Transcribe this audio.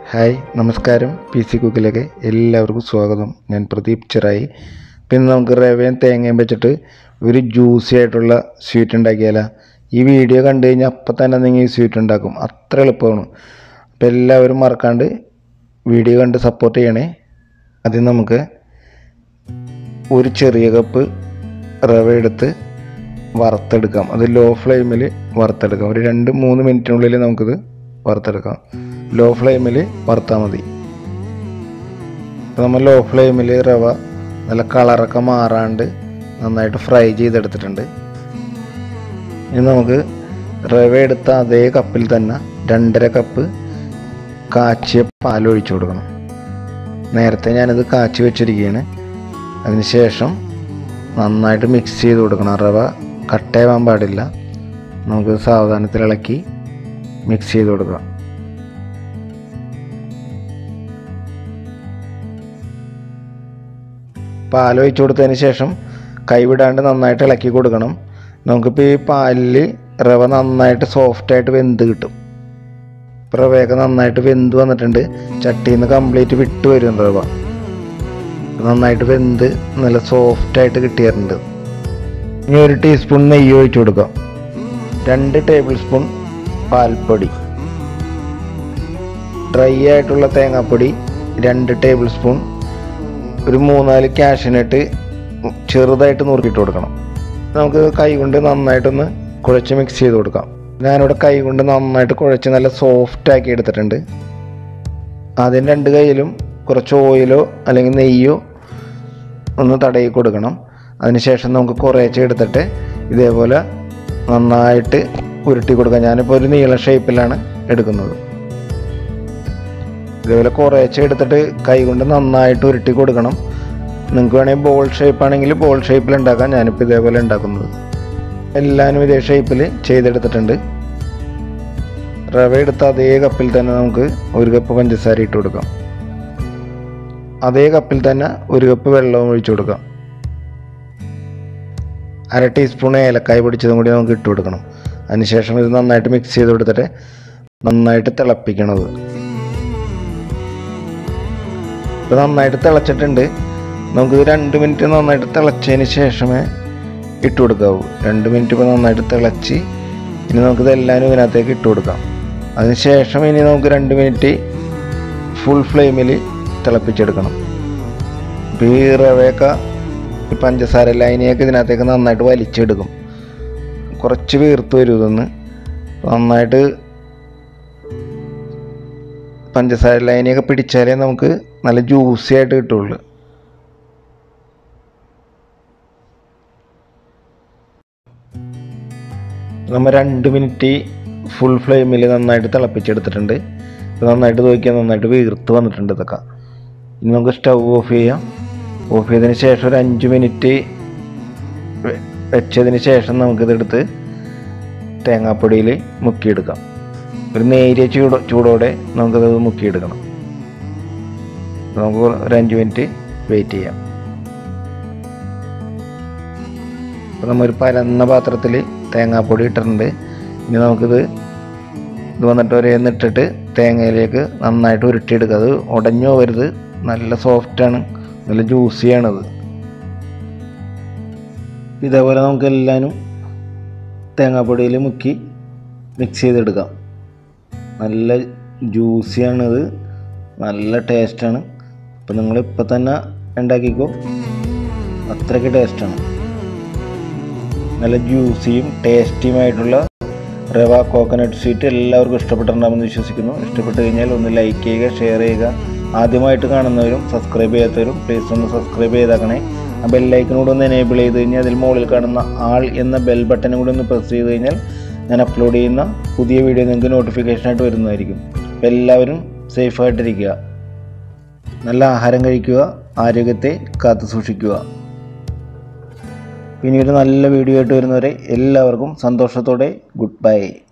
hi നമസ്കാരം P C കുക്കിലേക്ക് എല്ലാവർക്കും സ്വാഗതം ഞാൻ പ്രദീപ് ചിറായി പിന്നെ നമുക്ക് റവയും തേങ്ങയും വെച്ചിട്ട് ഒരു ജ്യൂസി ആയിട്ടുള്ള സ്വീറ്റ് ഉണ്ടാക്കിയാലോ ഈ വീഡിയോ കണ്ടു കഴിഞ്ഞാൽ അപ്പം തന്നെ നിങ്ങൾ ഈ സ്വീറ്റ് ഉണ്ടാക്കും അത്ര എളുപ്പമാണ് അപ്പോൾ എല്ലാവരും മറക്കാണ്ട് വീഡിയോ കണ്ട് സപ്പോർട്ട് ചെയ്യണേ ആദ്യം നമുക്ക് ഒരു ചെറിയ കപ്പ് റവ എടുത്ത് വറുത്തെടുക്കാം അത് ലോ ഫ്ലെയിമിൽ വറുത്തെടുക്കാം ഒരു രണ്ട് മൂന്ന് മിനിറ്റിനുള്ളിൽ നമുക്കിത് വറുത്തെടുക്കാം ലോ ഫ്ലെയിമിൽ വറുത്താൽ മതി അപ്പോൾ നമ്മൾ ലോ ഫ്ലെയിമിൽ റവ നല്ല കളറൊക്കെ മാറാണ്ട് നന്നായിട്ട് ഫ്രൈ ചെയ്തെടുത്തിട്ടുണ്ട് ഇനി നമുക്ക് റവ എടുത്ത അതേ കപ്പിൽ തന്നെ രണ്ടര കപ്പ് കാച്ചിയ പാൽ ഒഴിച്ചു കൊടുക്കണം നേരത്തെ ഞാനിത് കാച്ചി വെച്ചിരിക്കുകയാണ് അതിനുശേഷം നന്നായിട്ട് മിക്സ് ചെയ്ത് കൊടുക്കണം റവ കട്ടയാവാൻ പാടില്ല നമുക്ക് സാവധാനത്തിൽ ഇളക്കി മിക്സ് ചെയ്ത് കൊടുക്കാം പാൽ ഒഴിച്ചു കൊടുത്തതിന് ശേഷം കൈവിടാണ്ട് നന്നായിട്ട് ഇളക്കി കൊടുക്കണം നമുക്കിപ്പോൾ ഈ പാലിൽ റവ നന്നായിട്ട് സോഫ്റ്റായിട്ട് വെന്ത് കിട്ടും ഇപ്പോൾ റവയൊക്കെ നന്നായിട്ട് വെന്ത് വന്നിട്ടുണ്ട് ചട്ടിയിൽ നിന്ന് കംപ്ലീറ്റ് വിട്ട് വരും റവ നന്നായിട്ട് വെന്ത് നല്ല സോഫ്റ്റായിട്ട് കിട്ടിയിട്ടുണ്ട് ഇനി ഒരു ടീസ്പൂൺ നെയ്യ് ഒഴിച്ചു കൊടുക്കാം രണ്ട് ടേബിൾ സ്പൂൺ പാൽപ്പൊടി ഡ്രൈ ആയിട്ടുള്ള തേങ്ങാപ്പൊടി രണ്ട് ടേബിൾ സ്പൂൺ ഒരു മൂന്നാല് കാഷ്യനട്ട് ചെറുതായിട്ട് നുറുക്കിയിട്ട് കൊടുക്കണം നമുക്ക് കൈ കൊണ്ട് നന്നായിട്ടൊന്ന് കുഴച്ച് മിക്സ് ചെയ്ത് കൊടുക്കാം ഞാനിവിടെ കൈ കൊണ്ട് നന്നായിട്ട് കുഴച്ച് നല്ല സോഫ്റ്റ് ആക്കി എടുത്തിട്ടുണ്ട് ആദ്യം രണ്ട് കൈയിലും കുറച്ച് ഓയിലോ അല്ലെങ്കിൽ നെയ്യോ ഒന്ന് തടയി കൊടുക്കണം അതിനുശേഷം നമുക്ക് കുറേശ്ശെ എടുത്തിട്ട് ഇതേപോലെ നന്നായിട്ട് ഉരുട്ടി കൊടുക്കാം ഞാനിപ്പോൾ ഒരു നീള ഷേപ്പിലാണ് എടുക്കുന്നത് ഇതേപോലെ കുറേശ്ശെ എടുത്തിട്ട് കൈ കൊണ്ട് നന്നായിട്ട് ഉരുട്ടി കൊടുക്കണം നിങ്ങൾക്ക് വേണമെങ്കിൽ ബോൾ ഷേപ്പ് ആണെങ്കിൽ ബോൾ ഷേപ്പിൽ ഉണ്ടാക്കാം ഞാനിപ്പോൾ ഇതേപോലെ ഉണ്ടാക്കുന്നത് എല്ലാവരും ഇതേ ഷേപ്പിൽ ചെയ്തെടുത്തിട്ടുണ്ട് റവ എടുത്ത അതേ കപ്പിൽ തന്നെ നമുക്ക് ഒരു കപ്പ് പഞ്ചസാര ഇട്ട് കൊടുക്കാം അതേ കപ്പിൽ തന്നെ ഒരു കപ്പ് വെള്ളവും ഒഴിച്ചു കൊടുക്കാം അര ടീസ്പൂൺ ഏലക്കായ പൊടിച്ചതും കൂടി നമുക്ക് ഇട്ട് കൊടുക്കണം അതിനുശേഷം ഇത് നന്നായിട്ട് മിക്സ് ചെയ്ത് കൊടുത്തിട്ട് നന്നായിട്ട് തിളപ്പിക്കണത് ഇപ്പോൾ നന്നായിട്ട് തിളച്ചിട്ടുണ്ട് നമുക്ക് രണ്ട് മിനിറ്റ് നന്നായിട്ട് തിളച്ചതിന് ശേഷമേ ഇട്ട് കൊടുക്കാവൂ രണ്ട് മിനിറ്റ് ഇപ്പോൾ നന്നായിട്ട് തിളച്ച് ഇനി നമുക്കിത് എല്ലാവരും ഇതിനകത്തേക്ക് ഇട്ട് കൊടുക്കാം അതിന് ശേഷം ഇനി നമുക്ക് രണ്ട് മിനിറ്റ് ഫുൾ ഫ്ലെയിമിൽ തിളപ്പിച്ചെടുക്കണം ഇപ്പോൾ ഈ റവയൊക്കെ ഈ പഞ്ചസാര ലൈനിയൊക്കെ ഇതിനകത്തേക്ക് നന്നായിട്ട് വലിച്ചെടുക്കും കുറച്ച് വീർത്ത് വരും ഇതൊന്ന് നന്നായിട്ട് പഞ്ചസാര ലൈനിയൊക്കെ പിടിച്ചാലേ നമുക്ക് നല്ല ജ്യൂസി ആയിട്ട് കിട്ടുള്ളൂ നമ്മൾ രണ്ട് മിനിറ്റ് ഫുൾ ഫ്ലെയിമിൽ നന്നായിട്ട് തിളപ്പിച്ചെടുത്തിട്ടുണ്ട് ഇത് നന്നായിട്ട് നോക്കിയാൽ നന്നായിട്ട് വീർത്ത് വന്നിട്ടുണ്ട് ഇതൊക്കെ ഇനി നമുക്ക് സ്റ്റൗ ഓഫ് ചെയ്യാം ഓഫ് ചെയ്തതിന് ശേഷം ഒരു അഞ്ച് മിനിറ്റ് വെ- വെച്ചതിന് ശേഷം നമുക്കിതെടുത്ത് തേങ്ങാപ്പൊടിയിൽ മുക്കിയെടുക്കാം ഒരു നേരിയ ചൂടോ ചൂടോടെ നമുക്കത് മുക്കിയെടുക്കണം നമുക്ക് ഒരു അഞ്ച് മിനിറ്റ് വെയിറ്റ് ചെയ്യാം അപ്പോൾ നമ്മൾ ഒരു പരന്ന പാത്രത്തിൽ തേങ്ങാപ്പൊടി ഇട്ടിട്ടുണ്ട് ഇനി നമുക്കിത് ഇത് വന്നിട്ട് ഒരേ ഇട്ടിട്ട് തേങ്ങയിലേക്ക് നന്നായിട്ട് ഉരുട്ടിയെടുക്കുക അത് ഉടഞ്ഞു പോകരുത് നല്ല സോഫ്റ്റാണ് നല്ല ജ്യൂസിയാണത് ഇതേപോലെ നമുക്ക് എല്ലാവരും തേങ്ങാപ്പൊടിയിൽ മുക്കി മിക്സ് ചെയ്തെടുക്കാം നല്ല ജ്യൂസിയാണിത് നല്ല ടേസ്റ്റാണ് അപ്പം നിങ്ങൾ ഇപ്പം തന്നെ ഉണ്ടാക്കിക്കോ അത്രയ്ക്ക് ടേസ്റ്റാണ് നല്ല ജ്യൂസിയും ടേസ്റ്റിയുമായിട്ടുള്ള റവ കോക്കനട്ട് സ്വീറ്റ് എല്ലാവർക്കും ഇഷ്ടപ്പെട്ടിട്ടുണ്ടാകുമെന്ന് വിശ്വസിക്കുന്നു ഇഷ്ടപ്പെട്ട് കഴിഞ്ഞാൽ ഒന്ന് ലൈക്ക് ചെയ്യുക ഷെയർ ചെയ്യുക ആദ്യമായിട്ട് കാണുന്നവരും സബ്സ്ക്രൈബ് ചെയ്യാത്തവരും പ്ലീസ് ഒന്ന് സബ്സ്ക്രൈബ് ചെയ്തേക്കണേ ആ ബെല്ലൈക്കനോട് ഒന്ന് എനേബിൾ ചെയ്ത് കഴിഞ്ഞാൽ അതിൽ മുകളിൽ കാണുന്ന ആൾ എന്ന ബെൽ ബട്ടനും കൂടി ഒന്ന് പ്രസ് ചെയ്ത് കഴിഞ്ഞാൽ ഞാൻ അപ്ലോഡ് ചെയ്യുന്ന പുതിയ വീഡിയോ നിങ്ങൾക്ക് നോട്ടിഫിക്കേഷനായിട്ട് വരുന്നതായിരിക്കും അപ്പോൾ എല്ലാവരും സേഫായിട്ടിരിക്കുക നല്ല ആഹാരം കഴിക്കുക ആരോഗ്യത്തെ കാത്തു സൂക്ഷിക്കുക ഇനി ഒരു നല്ല വീഡിയോ ആയിട്ട് വരുന്നവരെ എല്ലാവർക്കും സന്തോഷത്തോടെ ഗുഡ് ബൈ